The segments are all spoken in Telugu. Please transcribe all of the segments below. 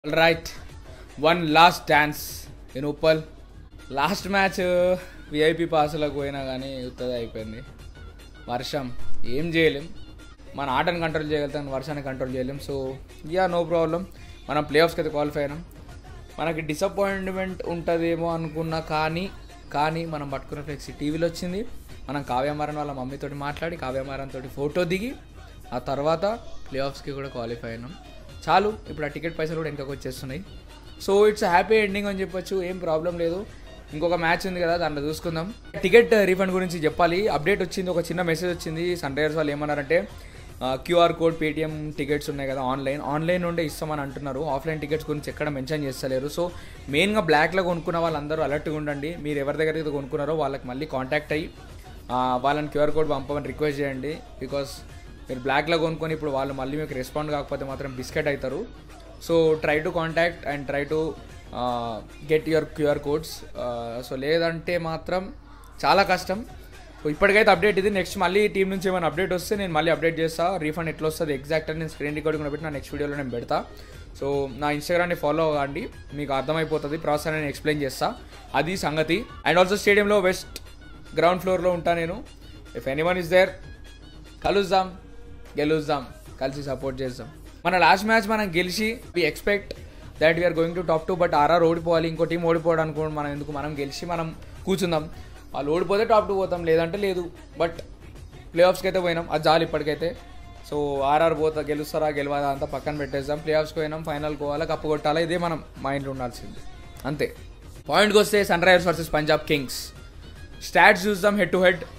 right one last dance in Uppal last match VIP పాసులకు పోయినా కానీ ఉత్తది అయిపోయింది వర్షం ఏం చేయలేం మన ఆటను కంట్రోల్ చేయగలుగుతాం వర్షాన్ని కంట్రోల్ చేయలేం సో యా నో ప్రాబ్లం మనం ప్లే ఆఫ్స్కి అయితే క్వాలిఫై అయినాం మనకి డిసప్పాయింట్మెంట్ ఉంటుందేమో అనుకున్నా కానీ కానీ మనం పట్టుకున్న ఫ్లెక్సీ టీవీలో వచ్చింది మనం కావ్యమారన్ వాళ్ళ మమ్మీతోటి మాట్లాడి కావ్యమారన్ తోటి ఫోటో దిగి ఆ తర్వాత ప్లే ఆఫ్స్కి కూడా క్వాలిఫై అయినాం చాలు ఇప్పుడు ఆ టికెట్ పైసలు కూడా ఇంకొక వచ్చేస్తున్నాయి సో ఇట్స్ హ్యాపీ ఎండింగ్ అని చెప్పొచ్చు ఏం ప్రాబ్లం లేదు ఇంకొక మ్యాచ్ ఉంది కదా దాంట్లో చూసుకుందాం టికెట్ రీఫండ్ గురించి చెప్పాలి అప్డేట్ వచ్చింది ఒక చిన్న మెసేజ్ వచ్చింది సన్ రైజర్స్ వాళ్ళు ఏమన్నారంటే క్యూఆర్ కోడ్ పేటిఎం టికెట్స్ ఉన్నాయి కదా ఆన్లైన్ ఆన్లైన్ నుండే ఇస్తామని అంటున్నారు ఆఫ్లైన్ టికెట్స్ గురించి ఎక్కడ మెన్షన్ చేస్తలేరు సో మెయిన్గా బ్లాక్లో కొనుక్కున్న వాళ్ళందరూ అలర్ట్గా ఉండండి మీరు ఎవరి దగ్గర అయితే కొనుక్కున్నారో వాళ్ళకి మళ్ళీ కాంటాక్ట్ అయ్యి ఆ, వాళ్ళని క్యూఆర్ కోడ్ పంపమని రిక్వెస్ట్ చేయండి బికాస్ మీరు బ్లాక్లో కొనుక్కొని ఇప్పుడు వాళ్ళు మళ్ళీ మీకు రెస్పాండ్ కాకపోతే మాత్రం బిస్కెట్ అవుతారు so try to contact and try to get your QR codes so లేదంటే మాత్రం చాలా కష్టం సో ఇప్పటికైతే అప్డేట్ ఇది నెక్స్ట్ మళ్ళీ టీం నుంచి ఏమైనా అప్డేట్ వస్తే నేను మళ్ళీ అప్డేట్ చేస్తా రీఫండ్ ఎట్లా వస్తుంది ఎగ్జాక్ట్ అని నేను స్క్రీన్ రికార్డింగ్ కూడా పెట్టి నా నెక్స్ట్ వీడియోలో నేను పెడతా సో నా ఇన్స్టాగ్రామ్ని ఫాలో అవ్వండి మీకు అర్థమైపోతుంది ప్రాసెస్ నేను ఎక్స్ప్లెయిన్ చేస్తా అది సంగతి అండ్ ఆల్సో స్టేడియంలో వెస్ట్ గ్రౌండ్ ఫ్లోర్లో ఉంటా నేను ఇఫ్ ఎనీవన్ ఇస్ దేర్ కలుద్దాం గెలుద్దాం కలిసి సపోర్ట్ చేద్దాం మన లాస్ట్ మ్యాచ్ మనం గెలిచి we expect that we're going to top two but RR ఓడిపోవాలి ఇంకో టీం ఓడిపోవడం అనుకోండి మనం ఎందుకు మనం గెలిచి మనం కూర్చుందాం వాళ్ళు ఓడిపోతే టాప్ టూ పోతాం లేదంటే లేదు బట్ ప్లే ఆఫ్స్కి అయితే పోయినాం అది చాలు ఇప్పటికైతే సో ఆర్ఆర్ పోతా గెలుస్తారా గెలవాలా అంతా పక్కన పెట్టేద్దాం ప్లే ఆఫ్స్కి పోయినాం ఫైనల్ పోవాలా కప్పు కొట్టాలా ఇదే మనం మైండ్లో ఉండాల్సింది అంతే పాయింట్కి వస్తే Sunrisers versus Punjab Kings stats చూద్దాం head to head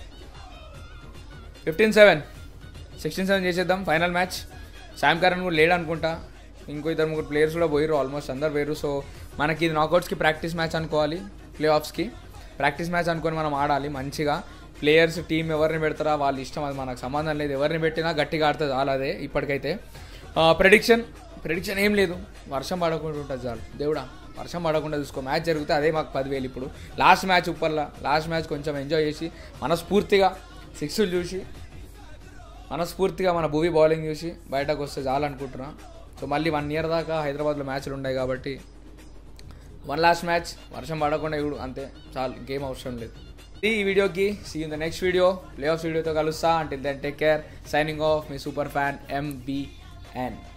fifteen seven sixteen seven చేసేద్దాం ఫైనల్ మ్యాచ్ శామ్ కరణ్ కూడా లేడు అనుకుంటా ఇంకో ఇద్దరు ముగ్గురు ప్లేయర్స్ కూడా పోయారు ఆల్మోస్ట్ అందరు పోయారు సో మనకి ఇది నాకౌట్స్కి ప్రాక్టీస్ మ్యాచ్ అనుకోవాలి ప్లే ఆఫ్స్కి ప్రాక్టీస్ మ్యాచ్ అనుకొని మనం ఆడాలి మంచిగా ప్లేయర్స్ టీం ఎవరిని పెడతారా వాళ్ళ ఇష్టం అది మనకు సంబంధం లేదు ఎవరిని పెట్టినా గట్టిగా ఆడుతుంది చాలా అదే ఇప్పటికైతే ప్రెడిక్షన్ ప్రెడిక్షన్ ఏం లేదు వర్షం పడకుండా ఉంటుంది చాలు దేవుడా వర్షం పడకుండా చూసుకో మ్యాచ్ జరిగితే అదే మాకు పదివేలు ఇప్పుడు లాస్ట్ మ్యాచ్ ఉప్పర్లా లాస్ట్ మ్యాచ్ కొంచెం ఎంజాయ్ చేసి మనస్ఫూర్తిగా సిక్స్లు చూసి మనస్ఫూర్తిగా మన భూవి బౌలింగ్ చూసి బయటకు వస్తే చాలు అనుకుంటున్నా సో మళ్ళీ వన్ ఇయర్ దాకా హైదరాబాద్లో మ్యాచ్లు ఉన్నాయి కాబట్టి వన్ లాస్ట్ మ్యాచ్ వర్షం పడకుండా ఇప్పుడు అంతే చాలు ఇంకేం అవసరం లేదు ఇది ఈ వీడియోకి see in the next video play off వీడియోతో కలుస్తా అంటే then take care signing off మీ సూపర్ ఫ్యాన్ ఎంబిఎన్